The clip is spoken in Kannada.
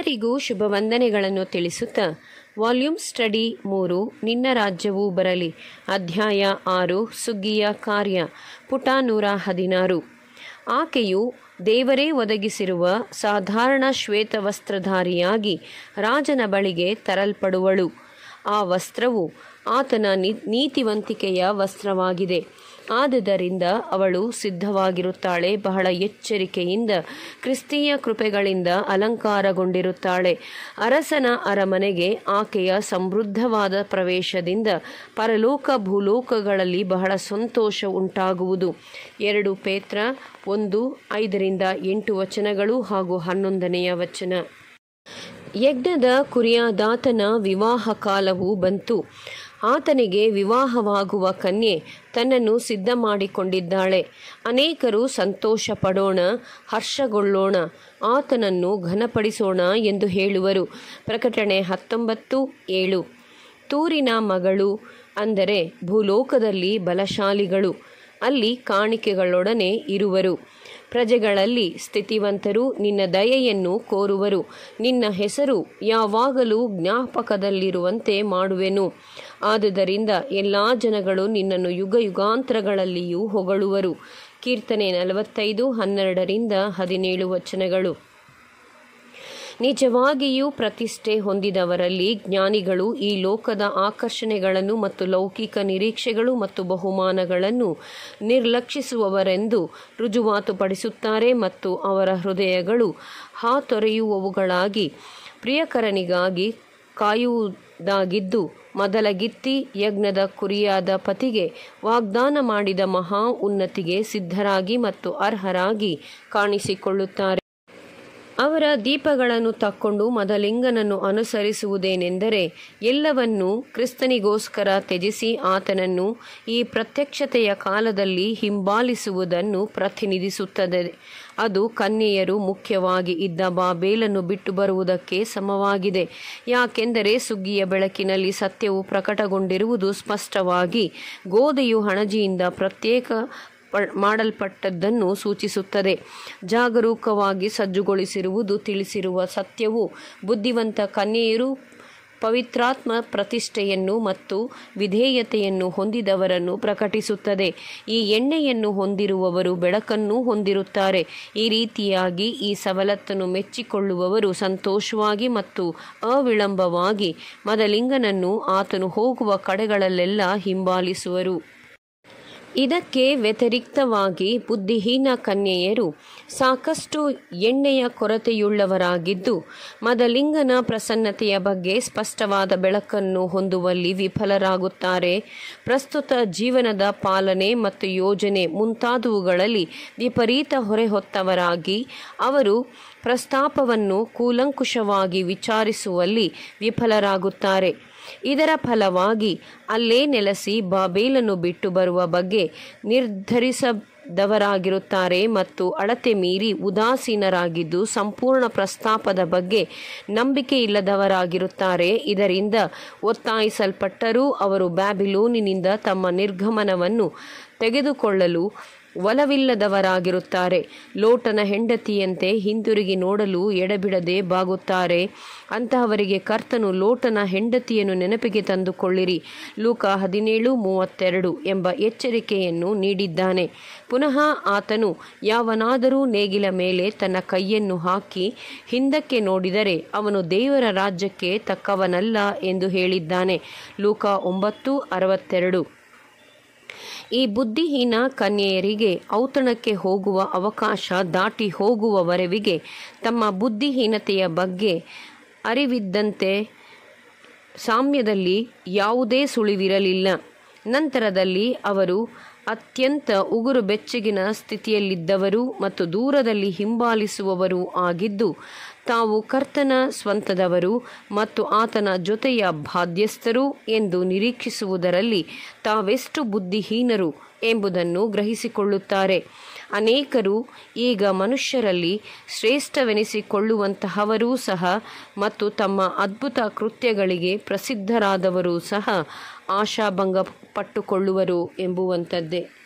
ಎಲ್ಲರಿಗೂ ಶುಭ ವಂದನೆಗಳನ್ನು ತಿಳಿಸುತ್ತಾ ವಾಲ್ಯೂಮ್ ಸ್ಟಡಿ ಮೂರು ನಿನ್ನ ರಾಜ್ಯವೂ ಬರಲಿ ಅಧ್ಯಾಯ ಆರು ಸುಗ್ಗಿಯ ಕಾರ್ಯ ಪುಟ ನೂರ ಹದಿನಾರು ಆಕೆಯು ದೇವರೇ ಒದಗಿಸಿರುವ ಸಾಧಾರಣ ಶ್ವೇತ ವಸ್ತ್ರಧಾರಿಯಾಗಿ ರಾಜನ ಬಳಿಗೆ ತರಲ್ಪಡುವಳು ಆ ವಸ್ತ್ರವು ಆತನ ನಿ ನೀತಿವಂತಿಕೆಯ ವಸ್ತ್ರವಾಗಿದೆ ಆದುದರಿಂದ ಅವಳು ಸಿದ್ಧವಾಗಿರುತ್ತಾಳೆ ಬಹಳ ಎಚ್ಚರಿಕೆಯಿಂದ ಕ್ರಿಸ್ತೀಯ ಕೃಪೆಗಳಿಂದ ಅಲಂಕಾರಗೊಂಡಿರುತ್ತಾಳೆ ಅರಸನ ಅರಮನೆಗೆ ಆಕೆಯ ಸಮೃದ್ಧವಾದ ಪ್ರವೇಶದಿಂದ ಪರಲೋಕ ಭೂಲೋಕಗಳಲ್ಲಿ ಬಹಳ ಸಂತೋಷ ಉಂಟಾಗುವುದು ಎರಡು ಪೇತ್ರ ಒಂದು ಐದರಿಂದ ಎಂಟು ವಚನಗಳು ಹಾಗೂ ಹನ್ನೊಂದನೆಯ ವಚನ ಯಜ್ಞದ ಕುರಿಯಾದಾತನ ವಿವಾಹ ಕಾಲವು ಬಂತು ಆತನಿಗೆ ವಿವಾಹವಾಗುವ ಕನ್ಯೆ ತನ್ನನ್ನು ಸಿದ್ಧ ಮಾಡಿಕೊಂಡಿದ್ದಾಳೆ ಅನೇಕರು ಸಂತೋಷ ಪಡೋಣ ಹರ್ಷಗೊಳ್ಳೋಣ ಆತನನ್ನು ಘನಪಡಿಸೋಣ ಎಂದು ಹೇಳುವರು ಪ್ರಕಟಣೆ ಹತ್ತೊಂಬತ್ತು ಏಳು ತೂರಿನ ಮಗಳು ಅಂದರೆ ಭೂಲೋಕದಲ್ಲಿ ಬಲಶಾಲಿಗಳು ಅಲ್ಲಿ ಕಾಣಿಕೆಗಳೊಡನೆ ಇರುವರು ಪ್ರಜೆಗಳಲ್ಲಿ ಸ್ಥಿತಿವಂತರು ನಿನ್ನ ದಯೆಯನ್ನು ಕೋರುವರು ನಿನ್ನ ಹೆಸರು ಯಾವಾಗಲೂ ಜ್ಞಾಪಕದಲ್ಲಿರುವಂತೆ ಮಾಡುವೆನು ಆದುದರಿಂದ ಎಲ್ಲ ಜನಗಳು ನಿನ್ನನ್ನು ಯುಗ ಯುಗಾಂತರಗಳಲ್ಲಿಯೂ ಹೊಗಳುವರು ಕೀರ್ತನೆ ನಲವತ್ತೈದು ಹನ್ನೆರಡರಿಂದ ಹದಿನೇಳು ವಚನಗಳು ನಿಜವಾಗಿಯೂ ಪ್ರತಿಷ್ಠೆ ಹೊಂದಿದವರಲ್ಲಿ ಜ್ಞಾನಿಗಳು ಈ ಲೋಕದ ಆಕರ್ಷಣೆಗಳನ್ನು ಮತ್ತು ಲೌಕಿಕ ನಿರೀಕ್ಷೆಗಳು ಮತ್ತು ಬಹುಮಾನಗಳನ್ನು ನಿರ್ಲಕ್ಷಿಸುವವರೆಂದು ರುಜುವಾತುಪಡಿಸುತ್ತಾರೆ ಮತ್ತು ಅವರ ಹೃದಯಗಳು ಹಾತೊರೆಯುವವುಗಳಾಗಿ ಪ್ರಿಯಕರನಿಗಾಗಿ ಕಾಯುವುದಾಗಿದ್ದು ಮೊದಲಗಿತ್ತಿ ಯಜ್ಞದ ಕುರಿಯಾದ ಪತಿಗೆ ವಾಗ್ದಾನ ಮಾಡಿದ ಮಹಾ ಉನ್ನತಿಗೆ ಸಿದ್ಧರಾಗಿ ಮತ್ತು ಅರ್ಹರಾಗಿ ಕಾಣಿಸಿಕೊಳ್ಳುತ್ತಾರೆ ಅವರ ದೀಪಗಳನ್ನು ತಕ್ಕೊಂಡು ಮದಲಿಂಗನನ್ನು ಅನುಸರಿಸುವುದೇನೆಂದರೆ ಎಲ್ಲವನ್ನೂ ಕ್ರಿಸ್ತನಿಗೋಸ್ಕರ ತ್ಯಜಿಸಿ ಆತನನ್ನು ಈ ಪ್ರತ್ಯಕ್ಷತೆಯ ಕಾಲದಲ್ಲಿ ಹಿಂಬಾಲಿಸುವುದನ್ನು ಪ್ರತಿನಿಧಿಸುತ್ತದೆ ಅದು ಕನ್ಯೆಯರು ಮುಖ್ಯವಾಗಿ ಇದ್ದ ಬಾಬೇಲನ್ನು ಬಿಟ್ಟು ಬರುವುದಕ್ಕೆ ಸಮವಾಗಿದೆ ಯಾಕೆಂದರೆ ಸುಗ್ಗಿಯ ಬೆಳಕಿನಲ್ಲಿ ಸತ್ಯವು ಪ್ರಕಟಗೊಂಡಿರುವುದು ಸ್ಪಷ್ಟವಾಗಿ ಗೋಧೆಯು ಹಣಜಿಯಿಂದ ಪ್ರತ್ಯೇಕ ಮಾಡಲ್ಪಟ್ಟದ್ದನ್ನು ಸೂಚಿಸುತ್ತದೆ ಜಾಗರೂಕವಾಗಿ ಸಜ್ಜುಗೊಳಿಸಿರುವುದು ತಿಳಿಸಿರುವ ಸತ್ಯವು ಬುದ್ಧಿವಂತ ಕನ್ಯೆಯರು ಪವಿತ್ರಾತ್ಮ ಪ್ರತಿಷ್ಠೆಯನ್ನು ಮತ್ತು ವಿಧೇಯತೆಯನ್ನು ಹೊಂದಿದವರನ್ನು ಪ್ರಕಟಿಸುತ್ತದೆ ಈ ಎಣ್ಣೆಯನ್ನು ಹೊಂದಿರುವವರು ಬೆಳಕನ್ನು ಹೊಂದಿರುತ್ತಾರೆ ಈ ರೀತಿಯಾಗಿ ಈ ಸವಲತ್ತನ್ನು ಮೆಚ್ಚಿಕೊಳ್ಳುವವರು ಸಂತೋಷವಾಗಿ ಮತ್ತು ಅವಿಳಂಬವಾಗಿ ಮದಲಿಂಗನನ್ನು ಆತನು ಹೋಗುವ ಕಡೆಗಳಲ್ಲೆಲ್ಲ ಹಿಂಬಾಲಿಸುವರು ಇದಕ್ಕೆ ವ್ಯತಿರಿಕ್ತವಾಗಿ ಬುದ್ಧಿಹೀನ ಕನ್ಯೆಯರು ಸಾಕಷ್ಟು ಎಣ್ಣೆಯ ಕೊರತೆಯುಳ್ಳವರಾಗಿದ್ದು ಮದಲಿಂಗನ ಪ್ರಸನ್ನತೆಯ ಬಗ್ಗೆ ಸ್ಪಷ್ಟವಾದ ಬೆಳಕನ್ನು ಹೊಂದುವಲ್ಲಿ ವಿಫಲರಾಗುತ್ತಾರೆ ಪ್ರಸ್ತುತ ಜೀವನದ ಪಾಲನೆ ಮತ್ತು ಯೋಜನೆ ಮುಂತಾದವುಗಳಲ್ಲಿ ವಿಪರೀತ ಹೊರೆ ಹೊತ್ತವರಾಗಿ ಅವರು ಪ್ರಸ್ತಾಪವನ್ನು ಕೂಲಂಕುಷವಾಗಿ ವಿಚಾರಿಸುವಲ್ಲಿ ವಿಫಲರಾಗುತ್ತಾರೆ ಇದರ ಫಲವಾಗಿ ಅಲ್ಲೇ ನೆಲೆಸಿ ಬಾಬೇಲನ್ನು ಬಿಟ್ಟು ಬರುವ ಬಗ್ಗೆ ನಿರ್ಧರಿಸದವರಾಗಿರುತ್ತಾರೆ ಮತ್ತು ಅಳತೆ ಮೀರಿ ಉದಾಸೀನರಾಗಿದ್ದು ಸಂಪೂರ್ಣ ಪ್ರಸ್ತಾಪದ ಬಗ್ಗೆ ನಂಬಿಕೆ ಇಲ್ಲದವರಾಗಿರುತ್ತಾರೆ ಇದರಿಂದ ಒತ್ತಾಯಿಸಲ್ಪಟ್ಟರೂ ಅವರು ಬ್ಯಾಬಿಲೋನಿನಿಂದ ತಮ್ಮ ನಿರ್ಗಮನವನ್ನು ತೆಗೆದುಕೊಳ್ಳಲು ಒಲವಿಲ್ಲದವರಾಗಿರುತ್ತಾರೆ ಲೋಟನ ಹೆಂಡತಿಯಂತೆ ಹಿಂದಿರುಗಿ ನೋಡಲು ಎಡಬಿಡದೆ ಬಾಗುತ್ತಾರೆ ಅಂತಹವರಿಗೆ ಕರ್ತನು ಲೋಟನ ಹೆಂಡತಿಯನ್ನು ನೆನಪಿಗೆ ತಂದುಕೊಳ್ಳಿರಿ ಲೂಕ ಹದಿನೇಳು ಮೂವತ್ತೆರಡು ಎಂಬ ಎಚ್ಚರಿಕೆಯನ್ನು ನೀಡಿದ್ದಾನೆ ಪುನಃ ಆತನು ಯಾವನಾದರೂ ನೇಗಿಲ ಮೇಲೆ ತನ್ನ ಕೈಯನ್ನು ಹಾಕಿ ಹಿಂದಕ್ಕೆ ನೋಡಿದರೆ ಅವನು ದೇವರ ರಾಜ್ಯಕ್ಕೆ ತಕ್ಕವನಲ್ಲ ಎಂದು ಹೇಳಿದ್ದಾನೆ ಲೂಕ ಒಂಬತ್ತು ಅರವತ್ತೆರಡು ಈ ಬುದ್ಧಿಹೀನ ಕನ್ಯೆಯರಿಗೆ ಔತಣಕ್ಕೆ ಹೋಗುವ ಅವಕಾಶ ದಾಟಿ ಹೋಗುವವರೆವಿಗೆ ತಮ್ಮ ಬುದ್ಧಿಹೀನತೆಯ ಬಗ್ಗೆ ಅರಿವಿದ್ದಂತೆ ಸಾಮ್ಯದಲ್ಲಿ ಯಾವುದೇ ಸುಳಿವಿರಲಿಲ್ಲ ನಂತರದಲ್ಲಿ ಅವರು ಅತ್ಯಂತ ಉಗುರು ಬೆಚ್ಚಗಿನ ಸ್ಥಿತಿಯಲ್ಲಿದ್ದವರು ಮತ್ತು ದೂರದಲ್ಲಿ ಹಿಂಬಾಲಿಸುವವರೂ ಆಗಿದ್ದು ತಾವು ಕರ್ತನ ಸ್ವಂತದವರು ಮತ್ತು ಆತನ ಜೊತೆಯ ಬಾಧ್ಯಸ್ಥರು ಎಂದು ನಿರೀಕ್ಷಿಸುವುದರಲ್ಲಿ ತಾವೆಷ್ಟು ಬುದ್ಧಿಹೀನರು ಎಂಬುದನ್ನು ಗ್ರಹಿಸಿಕೊಳ್ಳುತ್ತಾರೆ ಅನೇಕರು ಈಗ ಮನುಷ್ಯರಲ್ಲಿ ಶ್ರೇಷ್ಠವೆನಿಸಿಕೊಳ್ಳುವಂತಹವರೂ ಸಹ ಮತ್ತು ತಮ್ಮ ಅದ್ಭುತ ಕೃತ್ಯಗಳಿಗೆ ಪ್ರಸಿದ್ಧರಾದವರೂ ಸಹ ಆಶಾಭಂಗ ಪಟ್ಟುಕೊಳ್ಳುವರು ಎಂಬುವಂಥದ್ದೇ